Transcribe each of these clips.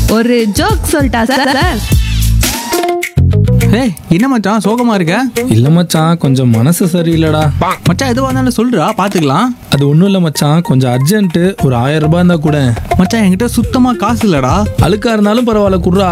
ஒரு ஜோக் சொல்லிட்டா sir sir ஏய் என்ன மச்சான் சோகமா இருக்க இல்ல மச்சான் கொஞ்சம் மனசு சரியில்லடா மச்சான் எதுவாக இருந்தாலும் சொல்றா பாத்துக்கலாம் அது ஒன்றும் இல்லை மச்சான் கொஞ்சம் அர்ஜென்ட்டு ஒரு ஆயிரம் ரூபாய் இருந்தா கூட மச்சான் என்கிட்ட சுத்தமா காசு இல்லடா அழுக்கா இருந்தாலும் பரவாயில்ல குர்ரா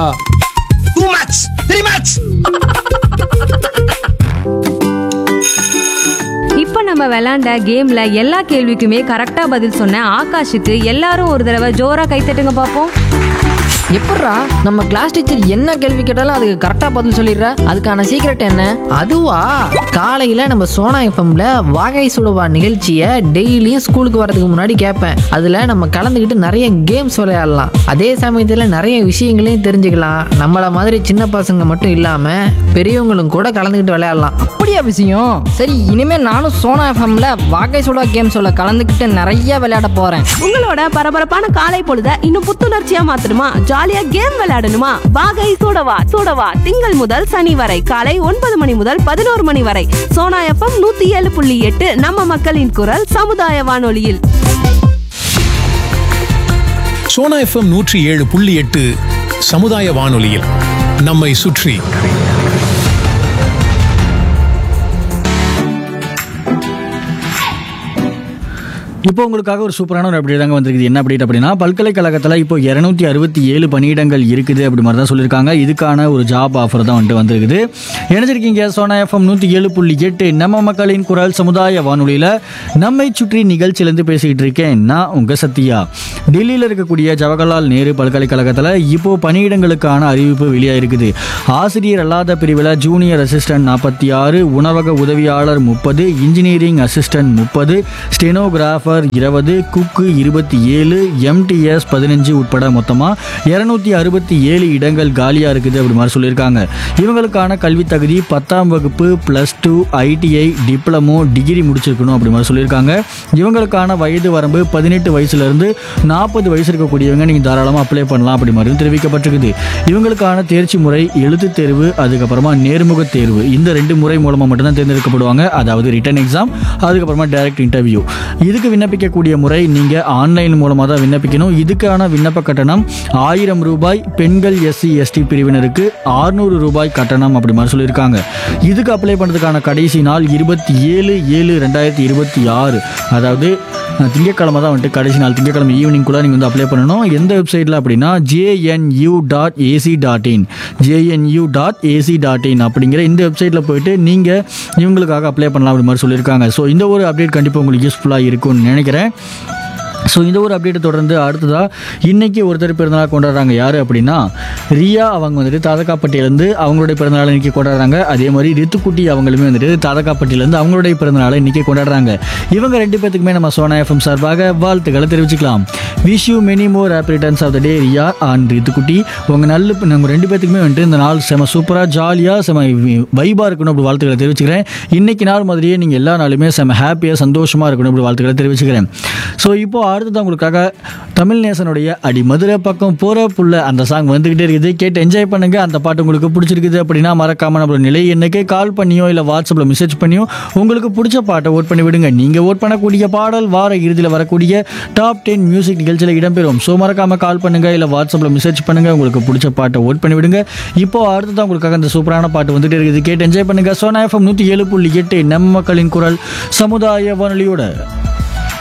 இப்போ நம்ம விளையாண்ட கேம்ல எல்லா கேள்விக்குமே கரெக்டா பதில் சொன்ன ஆகாஷுக்கு எல்லாரும் ஒரு தடவை ஜோரா கைத்தட்டுங்க பார்ப்போம் எப்பட்றா நம்ம கிளாஸ் டீச்சர் என்ன கேள்வி கேட்டாலும் அதுக்கு கரெக்டாக பதில் சொல்லிடுறா அதுக்கான சீக்ரெட் என்ன அதுவா காலையில் நம்ம சோனா எஃப்எம்ல வாகை சுடுவா நிகழ்ச்சியை டெய்லியும் ஸ்கூலுக்கு வரதுக்கு முன்னாடி கேட்பேன் அதில் நம்ம கலந்துக்கிட்டு நிறைய கேம்ஸ் விளையாடலாம் அதே சமயத்தில் நிறைய விஷயங்களையும் தெரிஞ்சுக்கலாம் நம்மளை மாதிரி சின்ன பசங்க மட்டும் இல்லாமல் பெரியவங்களும் கூட கலந்துக்கிட்டு விளையாடலாம் அப்படியா விஷயம் சரி இனிமே நானும் சோனா எஃப்எம்ல வாகை சுடா கேம் சொல்ல கலந்துக்கிட்டு நிறைய விளையாட போறேன் உங்களோட பரபரப்பான காலை பொழுத இன்னும் புத்துணர்ச்சியா மாத்தணுமா ஜாலியா கேம் விளையாடணுமா வாகை சூடவா சூடவா திங்கள் முதல் சனி வரை காலை ஒன்பது மணி முதல் பதினோரு மணி வரை சோனா எஃப்எம் நூத்தி ஏழு புள்ளி எட்டு நம்ம மக்களின் குரல் சமுதாய வானொலியில் சோனா எஃப்எம் நூற்றி ஏழு புள்ளி எட்டு சமுதாய வானொலியில் நம்மை சுற்றி இப்போ உங்களுக்காக ஒரு சூப்பரான ஒரு அப்டேட் தாங்க வந்திருக்குது என்ன அப்டேட் அப்படின்னா பல்கலைக்கழகத்தில் இப்போ இரநூத்தி அறுபத்தி ஏழு பணியிடங்கள் இருக்குது அப்படி மாதிரி தான் சொல்லியிருக்காங்க இதுக்கான ஒரு ஜாப் ஆஃபர் தான் வந்துட்டு வந்திருக்குது இணைஞ்சிருக்கீங்க சோனா எஃப்எம் நூற்றி ஏழு புள்ளி எட்டு நம்ம மக்களின் குரல் சமுதாய வானொலியில் நம்மை சுற்றி நிகழ்ச்சியிலேருந்து பேசிக்கிட்டு இருக்கேன் நான் உங்கள் சத்யா டெல்லியில் இருக்கக்கூடிய ஜவஹர்லால் நேரு பல்கலைக்கழகத்தில் இப்போ பணியிடங்களுக்கான அறிவிப்பு வெளியாயிருக்குது ஆசிரியர் அல்லாத பிரிவில் ஜூனியர் அசிஸ்டன்ட் நாற்பத்தி ஆறு உணவக உதவியாளர் முப்பது இன்ஜினியரிங் அசிஸ்டன்ட் முப்பது ஸ்டெனோகிராஃபர் இருபது குக்கு இருபத்தி ஏழு எம்டிஎஸ் பதினஞ்சு உட்பட மொத்தமாக இரநூத்தி அறுபத்தி ஏழு இடங்கள் காலியாக இருக்குது அப்படி மாதிரி சொல்லியிருக்காங்க இவங்களுக்கான கல்வி தகுதி பத்தாம் வகுப்பு plus two ITI diploma degree முடிச்சிருக்கணும் அப்படி மாதிரி சொல்லியிருக்காங்க இவங்களுக்கான வயது வரம்பு பதினெட்டு வயசுலேருந்து நாற்பது வயசு இருக்கக்கூடியவங்க நீங்கள் தாராளமாக அப்ளை பண்ணலாம் அப்படி மாதிரி தெரிவிக்கப்பட்டிருக்குது இவங்களுக்கான தேர்ச்சி முறை எழுத்துத் தேர்வு அதுக்கப்புறமா நேர்முக தேர்வு இந்த ரெண்டு முறை மூலமாக மட்டும்தான் தேர்ந்தெடுக்கப்படுவாங்க அதாவது ரிட்டன் எக்ஸாம் அதுக்கப்புறமா டைரக்ட் இன்டர்வியூ இதுக்கு விண்ணப்பிக்கக்கூடிய முறை நீங்கள் ஆன்லைன் மூலமாக தான் விண்ணப்பிக்கணும் இதுக்கான விண்ணப்ப கட்டணம் ஆயிரம் ரூபாய் பெண்கள் எஸ்சி எஸ்டி பிரிவினருக்கு ஆறுநூறு ரூபாய் கட்டணம் அப்படி மாதிரி சொல்லியிருக்காங்க இதுக்கு அப்ளை பண்ணுறதுக்கான கடைசி நாள் இருபத்தி ஏழு ஏழு ரெண்டாயிரத்தி இருபத்தி ஆறு அதாவது அஹ், திங்கட்கிழமை தான் வந்துட்டு கடைசி நாள் திங்கட்கிழமை ஈவினிங் கூட நீங்கள் வந்து அப்ளை பண்ணணும் எந்த வெப்சைட்டில் அப்படின்னா JNU dot AC dot in JNU dot AC dot in அப்படிங்கிற இந்த வெப்சைட்டில் போயிட்டு நீங்கள் இவங்களுக்காக அப்ளை பண்ணலாம் அப்படி மாதிரி சொல்லியிருக்காங்க ஸோ இந்த ஒரு அப்டேட் கண்டிப்பாக உங்களுக்கு யூஸ்ஃபுல்லாக இருக்கும்னு நினைக்கிறேன் ஸோ இந்த ஒரு அப்டேட்டை தொடர்ந்து அடுத்ததாக இன்னைக்கு ஒருத்தர் பிறந்தநாள் கொண்டாடுறாங்க யார் அப்படின்னா ரியா அவங்க வந்துட்டு தாதகாப்பட்டியிலேருந்து அவங்களுடைய பிறந்தநாளை இன்னைக்கு கொண்டாடுறாங்க அதே மாதிரி ரித்துக்குட்டி அவங்களுமே வந்துட்டு தாதகாப்பட்டியிலேருந்து அவங்களுடைய பிறந்தநாளை இன்னைக்கு கொண்டாடுறாங்க இவங்க ரெண்டு பேத்துக்குமே நம்ம சோனா எஃப்எம் சார்பாக வாழ்த்துக்களை தெரிவிச்சுக்கலாம் wish you many more happy returns of the day Riya and ரித்துக்குட்டி உங்கள் நல்ல நம்ம ரெண்டு பேத்துக்குமே வந்துட்டு இந்த நாள் செம சூப்பராக ஜாலியாக செம வைபாக இருக்கணும் அப்படி வாழ்த்துக்களை தெரிவிச்சுக்கிறேன் இன்னைக்கு நாள் மாதிரியே நீங்கள் எல்லா நாளுமே செம ஹாப்பியாக சந்தோஷமாக இருக்கணும் அப்படி வாழ்த்துக்களை தெரிவிச்சுக்கிறேன் ஸோ இப்போ அடுத்தது உங்களுக்காக தமிழ் நேசனுடைய அடி மதுரை பக்கம் போகிற புள்ள அந்த சாங் வந்துக்கிட்டே இருக்குது கேட்டு என்ஜாய் பண்ணுங்கள் அந்த பாட்டு உங்களுக்கு பிடிச்சிருக்குது அப்படின்னா மறக்காமல் நம்மளோட நிலை எண்ணுக்கு கால் பண்ணியோ இல்லை வாட்ஸ்அப்பில் மெசேஜ் பண்ணியோ உங்களுக்கு பிடிச்ச பாட்டை ஓட் பண்ணி விடுங்க நீங்கள் ஓட் பண்ணக்கூடிய பாடல் வார இறுதியில் வரக்கூடிய டாப் டென் மியூசிக் நிகழ்ச்சியில் இடம்பெறும் ஸோ மறக்காமல் கால் பண்ணுங்கள் இல்லை வாட்ஸ்அப்பில் மெசேஜ் பண்ணுங்கள் உங்களுக்கு பிடிச்ச பாட்டை ஓட் பண்ணி விடுங்க இப்போ அடுத்ததான் உங்களுக்காக அந்த சூப்பரான பாட்டு வந்துட்டு இருக்குது கேட்டு என்ஜாய் பண்ணுங்கள் சோனா எஃப்எம் நூற்றி ஏழு புள்ளி எட்டு நம்ம மக்களின் குரல் சமுதாய வானொலியோட